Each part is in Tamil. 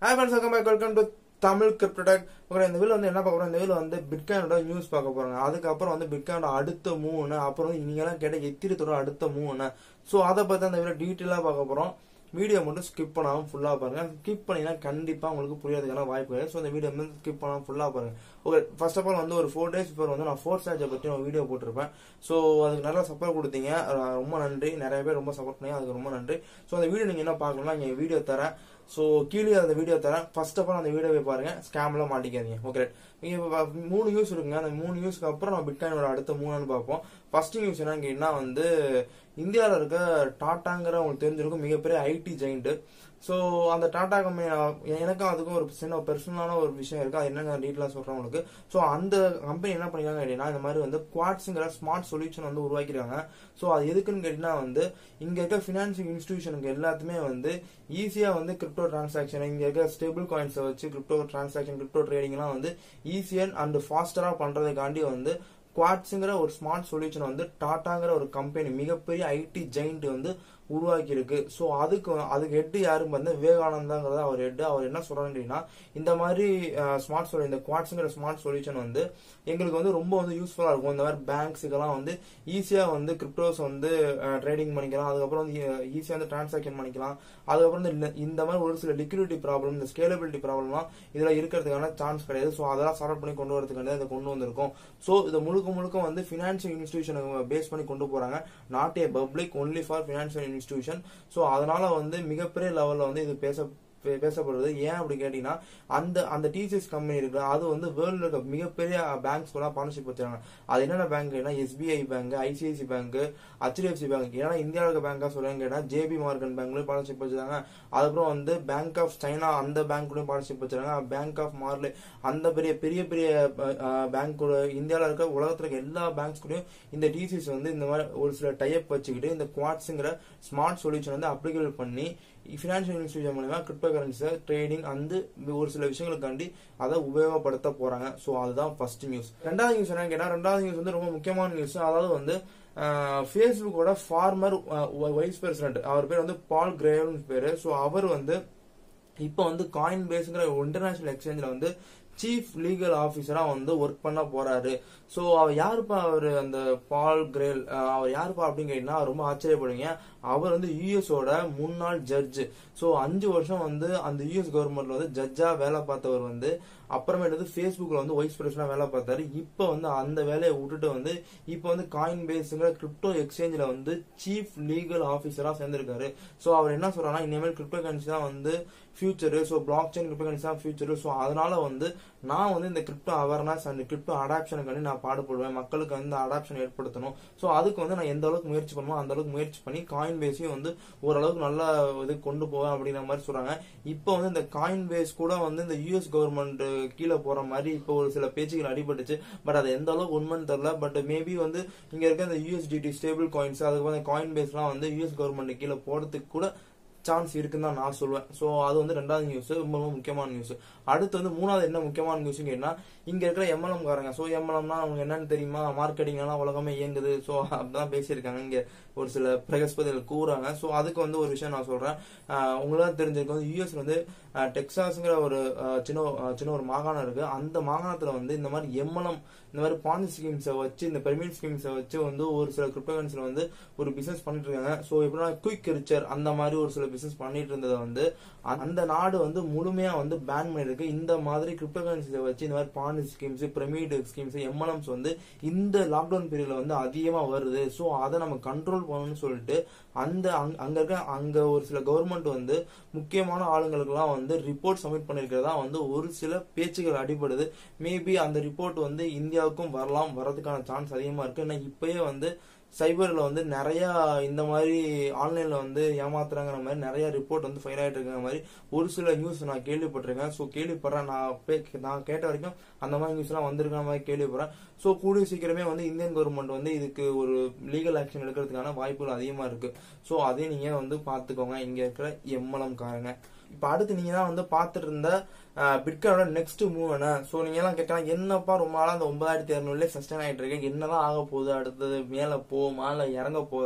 hi friends welcome back welcome to Tamil Cryptotech okay இந்த வீடியோ வந்து என்ன பார்க்க போறோம் இந்த வீடியோ வந்து பிட்காயினோட நியூஸ் பார்க்க போறாங்க அதுக்கப்புறம் வந்து பிட்காயினோட அடுத்த மூணு அப்புறம் நீங்களாம் கேட்ட எத்திரத்தோட அடுத்த மூணு ஸோ அதை பத்தி அந்த வீடியோ டீட்டெயிலாக பார்க்க போறோம் வீடியோ மட்டும் ஸ்கிப் பண்ணாமல் ஃபுல்லாக பாருங்க ஸ்கிப் பண்ணீங்கன்னா கண்டிப்பாக உங்களுக்கு புரியறதுக்கான வாய்ப்பு கிடையாது ஸோ இந்த வீடியோ வந்து ஸ்கிப் பண்ணாமல் ஃபுல்லாக பாருங்க ஓகே ஃபர்ஸ்ட் ஆஃப் ஆல் வந்து ஒரு ஃபோர் டேஸ் பிஃபோர் வந்து நான் ஃபோர் ஸ்டாஜை பற்றி ஒரு வீடியோ போட்டிருப்பேன் ஸோ அதுக்கு நல்லா சப்போர்ட் கொடுத்தீங்க அஹ் ரொம்ப நன்றி நிறைய பேர் ரொம்ப சப்போர்ட் பண்ணி அதுக்கு ரொம்ப நன்றி ஸோ அந்த வீடியோ நீங்கள் என்ன பார்க்கணும்னா இங்கே வீடியோ தரேன் ஸோ கீழே அந்த வீடியோ தரேன் ஃபர்ஸ்ட் ஆஃப் ஆல் அந்த வீடியோவை பாருங்க ஸ்கேம்ல மாட்டிக்காதீங்க ஓகே நீங்க இப்ப மூணு நியூஸ் இருக்குங்க அந்த மூணு நியூஸ்க்கு அப்புறம் நம்ம பிட்காயினோட அடுத்த மூணுன்னு பார்ப்போம் ஃபர்ஸ்ட் நியூஸ் என்னன்னு கேட்டீங்கன்னா வந்து இந்தியாவில் இருக்க டாட்டாங்கிற உங்களுக்கு தெரிஞ்சிருக்கும் மிகப்பெரிய ஐடி ஜெயிண்ட் ஸோ அந்த டாடா கம்பெனி எனக்கும் அதுக்கும் ஒரு சின்ன பர்சனலான ஒரு விஷயம் இருக்கு அது என்னங்க டீட்டெயிலாக சொல்றேன் உங்களுக்கு ஸோ அந்த கம்பெனி என்ன பண்ணிருக்காங்க கேட்டீங்கன்னா இந்த மாதிரி வந்து குவாட்ஸுங்கிற ஸ்மார்ட் சொல்யூஷன் வந்து உருவாக்கிருக்காங்க ஸோ அது எதுக்குன்னு கேட்டீங்கன்னா வந்து இங்க இருக்க ஃபினான்சியல் இன்ஸ்டிடியூஷனுக்கு எல்லாத்துமே வந்து ஈஸியா வந்து கிரிப்டோ டிரான்சாக்ஷன் இங்க இருக்க ஸ்டேபிள் காயின்ஸை வச்சு கிரிப்டோ டிரான்சாக்ஷன் கிரிப்டோ ட்ரேடிங்லாம் வந்து ஈஸியர் அண்ட் ஃபாஸ்டரா பண்றதுக்காண்டி வந்து குவாட்ஸுங்கிற ஒரு ஸ்மார்ட் சொல்யூஷன் வந்து டாட்டாங்கிற ஒரு கம்பெனி மிகப்பெரிய ஐடி ஜெயிண்ட் வந்து உருவாக்கி இருக்கு ஸோ அதுக்கு அதுக்கு ஹெட் யாரும் வந்து விவேகானந்தாங்கிறத அவர் ஹெட் அவர் என்ன சொல்றாங்கன்னா இந்த மாதிரி ஸ்மார்ட் சொல்லி இந்த குவாட்ஸுங்கிற ஸ்மார்ட் சொல்யூஷன் வந்து எங்களுக்கு வந்து ரொம்ப வந்து யூஸ்ஃபுல்லா இருக்கும் இந்த மாதிரி பேங்க்ஸுக்கெல்லாம் வந்து ஈஸியா வந்து கிரிப்டோஸ் வந்து ட்ரேடிங் பண்ணிக்கலாம் அதுக்கப்புறம் வந்து ஈஸியா வந்து டிரான்சாக்ஷன் பண்ணிக்கலாம் அதுக்கப்புறம் இந்த இந்த மாதிரி ஒரு சில லிக்விடிட்டி ப்ராப்ளம் இந்த ஸ்கேலபிலிட்டி ப்ராப்ளம்லாம் இதுல இருக்கிறதுக்கான சான்ஸ் கிடையாது ஸோ அதெல்லாம் சால்வ் பண்ணி கொண்டு வரதுக்கான இதை கொண்டு வந்திருக்கோம் ஸோ இதை முழுக்க முழுக்க வந்து ஃபினான்ஷியல் இன்ஸ்டியூஷனை பேஸ் பண்ணி கொண்டு போறாங்க not a public only for financial institution so அதனால வந்து மிகப்பெரிய லெவல்ல வந்து இது பேச பேசப்படுறது ஏன் அப்படி கேட்டீங்கன்னா அந்த அந்த டிசிஎஸ் கம்பெனி இருக்கு அது வந்து வேர்ல்டு இருக்க மிகப்பெரிய பேங்க்ஸ் கூட பார்ட்னர்ஷிப் வச்சிருக்காங்க அது என்னென்ன பேங்க்னா SBI bank ICICI bank HDFC bank ஏன்னா இந்தியாவில் இருக்க பேங்கா சொல்லுவாங்க கேட்டா ஜேபி மார்கன் பேங்க்லயும் பார்ட்னர்ஷிப் வச்சிருக்காங்க அதுக்கப்புறம் வந்து பேங்க் ஆஃப் சைனா அந்த பேங்க்லயும் பார்ட்னர்ஷிப் வச்சிருக்காங்க பேங்க் ஆஃப் மார்லே அந்த பெரிய பெரிய பெரிய பேங்க் கூட இந்தியாவில் இருக்க உலகத்துல இருக்க எல்லா பேங்க்ஸ் கூடயும் இந்த டிசிஎஸ் வந்து இந்த மாதிரி ஒரு சில டைப் வச்சுக்கிட்டு இந்த குவாட்ஸுங்கிற ஸ்மார்ட் சொல்யூஷன் வந்து அப்ளிகேட் பண்ணி ஃபினான்ஷியல் இன்ஸ்டியூஷன் மூலமா கிரிப்டோ கரன்சிஸை ட்ரேடிங் அந்த ஒரு சில விஷயங்களுக்காண்டி அதை உபயோகப்படுத்த போறாங்க ஸோ அதுதான் ஃபர்ஸ்ட் நியூஸ் ரெண்டாவது நியூஸ் என்னன்னு கேட்டா ரெண்டாவது நியூஸ் வந்து ரொம்ப முக்கியமான நியூஸ் அதாவது வந்து ஃபேஸ்புக்கோட ஃபார்மர் வைஸ் பிரசிடென்ட் அவர் பேர் வந்து பால் கிரேவ்னு பேரு ஸோ அவர் வந்து இப்போ வந்து காயின் பேஸ்ங்கிற இன்டர்நேஷனல் எக்ஸ்சேஞ்சில் வந்து சீஃப் லீகல் ஆஃபீஸரா வந்து ஒர்க் பண்ண போறாரு ஸோ அவர் யாருப்பா அவர் அந்த பால் கிரேல் அவர் யாருப்பா அப்படின்னு கேட்டீங்கன்னா ரொம்ப ஆச்சரியப்படுவீங்க அவர் வந்து யூஎஸோட முன்னாள் ஜட்ஜ் ஸோ அஞ்சு வருஷம் வந்து அந்த யூஎஸ் கவர்மெண்ட்ல வந்து ஜட்ஜா வேலை பார்த்தவர் வந்து அப்புறமேட்டு வந்து ஃபேஸ்புக்ல வந்து வைஸ் பிரசிடண்டா வேலை பார்த்தாரு இப்போ வந்து அந்த வேலையை விட்டுட்டு வந்து இப்போ வந்து காயின் பேஸுங்கிற கிரிப்டோ எக்ஸ்சேஞ்சில் வந்து சீஃப் லீகல் ஆஃபீஸரா சேர்ந்திருக்காரு ஸோ அவர் என்ன சொல்றாருன்னா இனிமேல் கிரிப்டோ கரன்சி தான் வந்து future so block chain crypto currency தான் ஃபியூச்சரு ஸோ அதனால வந்து நான் வந்து இந்த கிரிப்டோ அவேர்னஸ் அண்ட் கிரிப்டோ அடாப்ஷனுக்காண்டி நான் பாடுபடுவேன் மக்களுக்கு வந்து அடாப்ஷன் ஏற்படுத்தணும் ஸோ அதுக்கு வந்து நான் எந்த அளவுக்கு முயற்சி பண்ணுமோ அந்த அளவுக்கு முயற்சி பண்ணி காயின் பேஸையும் வந்து ஓரளவுக்கு நல்லா இது கொண்டு போவேன் அப்படிங்கிற மாதிரி சொல்றாங்க இப்போ வந்து இந்த காயின் பேஸ் கூட வந்து இந்த யூஎஸ் கவர்மெண்ட் கீழே போற மாதிரி இப்போ ஒரு சில பேச்சுகள் அடிபட்டுச்சு பட் அது எந்த அளவுக்கு உண்மைன்னு தெரியல பட் மேபி வந்து இங்க இருக்க இந்த யூஎஸ்டிடி ஸ்டேபிள் காயின்ஸ் அதுக்கப்புறம் காயின் பேஸ்லாம் வந்து யூஎஸ் கவர்மெண்ட் கீழே போறதுக்கு கூட சான்ஸ் இருக்குன்னு தான் நான் சொல்லுவேன் ஸோ அது வந்து ரெண்டாவது நியூஸ் ரொம்ப ரொம்ப முக்கியமான நியூஸ் அடுத்து வந்து மூணாவது என்ன முக்கியமான நியூஸ் கேட்டா இங்க இருக்கிற எம்எல்எம் காரங்க ஸோ எம்எல்எம்னா அவங்க என்னன்னு தெரியுமா மார்க்கெட்டிங் எல்லாம் உலகமே இயங்குது ஸோ அப்படிதான் பேசியிருக்காங்க இங்க ஒரு சில பிரகஸ்பதிகள் கூறாங்க ஸோ அதுக்கு வந்து ஒரு விஷயம் நான் சொல்றேன் உங்களுக்கு தெரிஞ்சிருக்கும் வந்து யூஎஸ் வந்து டெக்சாஸ்ங்கிற ஒரு சின்ன சின்ன ஒரு மாகாணம் இருக்கு அந்த மாகாணத்துல வந்து இந்த மாதிரி எம்எல்எம் இந்த மாதிரி பாண்டி ஸ்கீம்ஸை வச்சு இந்த பெர்மிட் ஸ்கீம்ஸை வச்சு வந்து ஒரு சில கிரிப்டோ கரன்சில வந்து ஒரு பிசினஸ் பண்ணிட்டு இருக்காங்க ஸோ எப்படின்னா குயிக் ரிச்சர் அந்த மாதிரி ஒரு சில பிசினஸ் பண்ணிட்டு இருந்ததை வந்து அந்த நாடு வந்து முழுமையா வந்து பேன் பண்ணிருக்கு இந்த மாதிரி கிரிப்டோ கரன்சியை வச்சு இந்த மாதிரி ponzi schemes pyramid schemes MLMs வந்து இந்த லாக்டவுன் பீரியட்ல வந்து அதிகமா வருது ஸோ அதை நம்ம கண்ட்ரோல் பண்ணணும்னு சொல்லிட்டு அந்த அங்க இருக்க அங்க ஒரு சில கவர்மெண்ட் வந்து முக்கியமான ஆளுங்களுக்கெல்லாம் வந்து ரிப்போர்ட் சப்மிட் பண்ணிருக்கிறதா வந்து ஒரு சில பேச்சுகள் அடிபடுது மேபி அந்த ரிப்போர்ட் வந்து இந்தியாவுக்கும் வரலாம் வரதுக்கான சான்ஸ் அதிகமா இருக்கு ஏன்னா இப்பயே வந்து சைபர்ல வந்து நிறைய இந்த மாதிரி ஆன்லைன்ல வந்து ஏமாத்துறாங்கிற மாதிரி நிறைய ரிப்போர்ட் வந்து ஃபைல் ஆயிட்டு இருக்கிற மாதிரி ஒரு சில நியூஸ் நான் கேள்விப்பட்டிருக்கேன் ஸோ கேள்விப்படுறேன் நான் நான் கேட்ட வரைக்கும் அந்த மாதிரி நியூஸ் எல்லாம் வந்திருக்கிற மாதிரி கேள்விப்படுறேன் ஸோ கூடிய சீக்கிரமே வந்து இந்தியன் கவர்மெண்ட் வந்து இதுக்கு ஒரு லீகல் ஆக்ஷன் எடுக்கிறதுக்கான வாய்ப்புகள் அதிகமா இருக்கு ஸோ அதையும் நீங்க வந்து பாத்துக்கோங்க இங்க இருக்கிற எம்எல்எம் காரங்க இப்ப அடுத்து நீங்க தான் வந்து பாத்துட்டு இருந்த பிட்கானோட நெக்ஸ்ட் மூவ் என்ன ஸோ நீங்க எல்லாம் கேட்கலாம் என்னப்பா ரொம்ப நாளா அந்த ஒன்பதாயிரத்தி இரநூறுல சஸ்டைன் ஆயிட்டு இருக்கு என்னதான் ஆக போகுது அடுத்தது மேல போகுமா இல்ல இறங்க போதா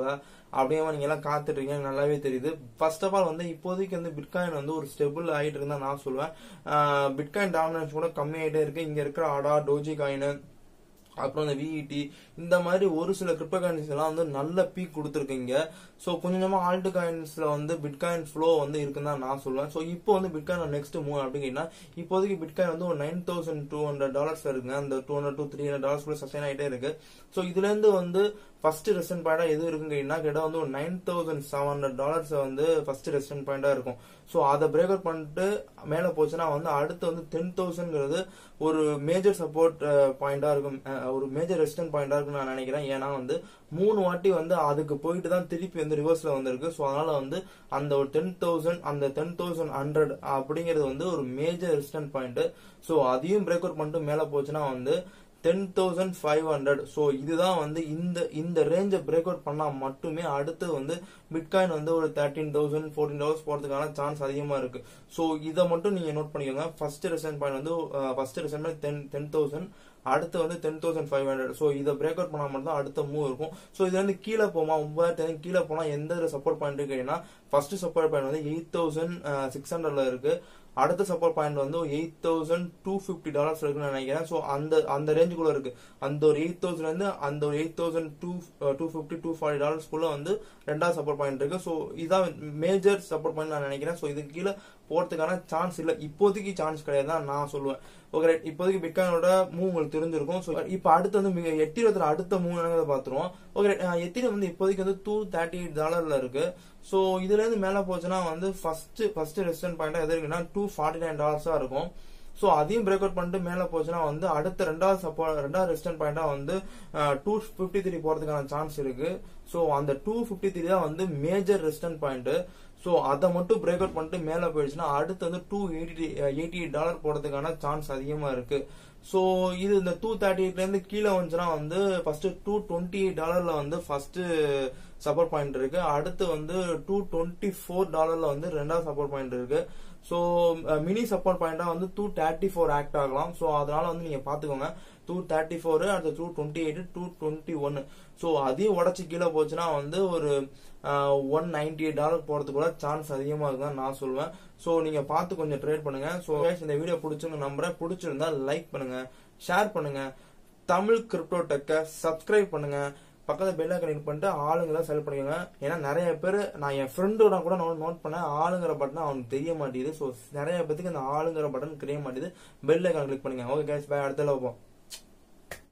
அப்படியே நீங்க எல்லாம் காத்துட்டு இருக்கீங்க நல்லாவே தெரியுது ஃபர்ஸ்ட் ஆஃப் ஆல் வந்து இப்போதைக்கு வந்து பிட்காயின் வந்து ஒரு ஸ்டெபிள் ஆயிட்டு இருந்தா நான் சொல்லுவேன் பிட்காயின் டாமினன்ஸ் கூட கம்மியாயிட்டே இருக்கு இங்க இருக்கிற அடா டோஜி காயின் அப்புறம் இந்த விஇடி இந்த மாதிரி ஒரு சில கிரிப்டோ காயின்ஸ் எல்லாம் வந்து நல்ல பீக் கொடுத்துருக்கீங்க ஸோ கொஞ்சம் கொஞ்சமா ஆல்ட் காயின்ஸ்ல வந்து பிட்காயின் ஃப்ளோ வந்து இருக்குன்னு தான் நான் சொல்லுவேன் ஸோ இப்போ வந்து பிட்காயின் நெக்ஸ்ட் மூவ் அப்படிங்கன்னா இப்போதைக்கு பிட்காயின் வந்து ஒரு nine thousand two hundred dollars இருக்குங்க அந்த two hundred two three hundred dollars கூட சஸ்டைன் ஆகிட்டே இருக்கு ஸோ இதுல இருந்து வந்து ஃபர்ஸ்ட் ரெஸ்டன் பாயிண்டா எது இருக்குங்கன்னா கிட்ட வந்து ஒரு nine thousand seven hundred dollars வந்து ஃபர்ஸ்ட் ரெஸ்டன் பாயிண்டா இருக்கும் ஸோ அதை பிரேக் அவுட் பண்ணிட்டு மேல போச்சுன்னா வந்து அடுத்து வந்து டென் தௌசண்ட்ங்கிறது ஒரு மேஜர் சப்போர்ட் பாயிண்டா இருக்கும் அஹ், ஒரு மேஜர் ரெஸ்டன் பாயிண்டா இருக்கும்னு நான் நினைக்கிறேன் ஏன்னா வந்து மூணு வாட்டி வந்து அதுக்கு போயிட்டு தான் திருப்பி வந்து ரிவர்ஸ்ல வந்திருக்கு ஸோ அதனால வந்து அந்த ஒரு டென் தௌசண்ட் அந்த டென் தௌசண்ட் ஹண்ட்ரட் அப்படிங்கிறது வந்து ஒரு மேஜர் ரெஸ்டன் பாயிண்ட் ஸோ அதையும் பிரேக் அவுட் பண்ணிட்டு மேல போச்சுன்னா வந்து ten thousand five hundred so இதுதான் வந்து இந்த இந்த ரேஞ்சை பிரேக் அவுட் பண்ணா மட்டுமே அடுத்து வந்து பிட்காயின் வந்து ஒரு தேர்ட்டீன் தௌசண்ட் ஃபோர்டீன் டவர்ஸ் போறதுக்கான சான்ஸ் அதிகமா இருக்கு ஸோ இதை மட்டும் நீங்க நோட் பண்ணிக்கோங்க ஃபர்ஸ்ட் ரெசன் பாயிண்ட் வந்து first resistance point ten ten thousand அடுத்து வந்து ten thousand five hundred so இதை பிரேக் அவுட் பண்ணா மட்டும் தான் அடுத்த மூவ் இருக்கும் ஸோ இது வந்து கீழே போமா ஒன்பதாயிரத்தி கீழே போனா எந்த சப்போர்ட் பாயிண்ட் இருக்குன்னா ஃபர்ஸ்ட் சப்போர்ட் பாயிண்ட் வந்து எயிட் தௌசண்ட் சிக்ஸ் ஹண்ட்ரட்ல இருக்கு அடுத்த சப்போர்ட் பாயிண்ட் வந்து eight thousand two fifty dollars இருக்குன்னு நினைக்கிறேன் ஸோ அந்த அந்த ரேஞ்சுக்குள்ள இருக்கு அந்த ஒரு எயிட் தௌசண்ட் வந்து அந்த ஒரு eight thousand two two fifty two forty டாலர்ஸ்க்குள்ள வந்து ரெண்டாவது சப்போர்ட் பாயிண்ட் இருக்கு ஸோ இதான் மேஜர் சப்போர்ட் பாயிண்ட் நான் நினைக்கிறேன் ஸோ இதுக்கு கீழே போறதுக்கான சான்ஸ் இல்லை இப்போதைக்கு சான்ஸ் கிடையாது தான் நான் சொல்லுவேன் ஓகே ரைட் இப்போதைக்கு பிட்காயினோட மூவ் உங்களுக்கு தெரிஞ்சிருக்கும் ஸோ இப்போ அடுத்து வந்து மிக எட்டிரத்துல அடுத்த மூவ் என்னங்கிறத பார்த்துருவோம் ஓகே எத்திரம் வந்து இப்போதைக்கு வந்து டூ தேர்ட்டி எயிட் டாலர்ல இருக்கு ஸோ இதுல இருந்து மேல போச்சுன்னா வந்து ஃபர்ஸ்ட் ஃபர்ஸ்ட் ரெஸ்டன் பாயிண்டா எது இருக்குன்னா டூ ஃபார்ட்டி நைன் டாலர்ஸா இருக்கும் ஸோ அதையும் பிரேக் அவுட் பண்ணிட்டு மேல போச்சுன்னா வந்து அடுத்த ரெண்டாவது சப்போர்ட் ரெண்டாவது ரெஸ்டன் பாயிண்டா வந்து டூ ஃபிஃப்டி த்ரீ போறதுக்கான சான்ஸ் இருக்கு ஸோ அந்த டூ ஃபிஃப்டி த்ரீ தான் வந்து மேஜர் ரெஸ்டன் பாயிண்ட் ஸோ அதை மட்டும் பிரேக் அவுட் பண்ணிட்டு மேலே போயிடுச்சுன்னா அடுத்து வந்து two eighty eighty eight dollar போறதுக்கான சான்ஸ் அதிகமா இருக்கு ஸோ இது இந்த டூ தேர்ட்டி எயிட்ல இருந்து கீழே வந்துச்சுன்னா வந்து ஃபர்ஸ்ட் டூ டுவெண்ட்டி எயிட் டாலர்ல வந்து ஃபர்ஸ்ட் சப்போர்ட் பாயிண்ட் இருக்கு அடுத்து வந்து டூ டுவெண்ட்டி ஃபோர் டாலர்ல வந்து ரெண்டாவது சப்போர்ட் பாயிண்ட் இருக்கு ஸோ மினி சப்போர்ட் பாயிண்டா வந்து டூ தேர்ட்டி ஃபோர் ஆக்ட் ஆகலாம் ஸோ அதனால வந்து நீங்க பாத்துக்கோங்க டூ தேர்ட்டி ஃபோர் அடுத்து two twenty eight two twenty ஒன்னு ஸோ அதையும் உடச்சி கீழே போச்சுன்னா வந்து ஒரு ஒன் நைன்டி எயிட் டாலர் போறதுக்குள்ள சான்ஸ் அதிகமா இருக்குதான் நான் சொல்லுவேன் ஸோ நீங்க பார்த்து கொஞ்சம் ட்ரேட் பண்ணுங்க ஸோ இந்த வீடியோ பிடிச்சுங்க நம்புறேன் பிடிச்சிருந்தா லைக் பண்ணுங்க ஷேர் பண்ணுங்க தமிழ் கிரிப்டோ டெக்கை சப்ஸ்கிரைப் பண்ணுங்க பக்கத்துல பெல்ல கனெக்ட் பண்ணிட்டு ஆளுங்களை செலக்ட் பண்ணிக்கோங்க ஏன்னா நிறைய பேர் நான் என் ஃப்ரெண்டோட கூட நோட் நோட் பண்ணேன் ஆளுங்கிற பட்டன் அவனுக்கு தெரிய மாட்டேங்குது ஸோ நிறைய பேத்துக்கு அந்த ஆளுங்கிற பட்டன் தெரிய மாட்டேங்குது பெல்ல கிளிக் பண்ணுங்க ஓகே கைஸ் பை அடுத்த பார்ப்போம்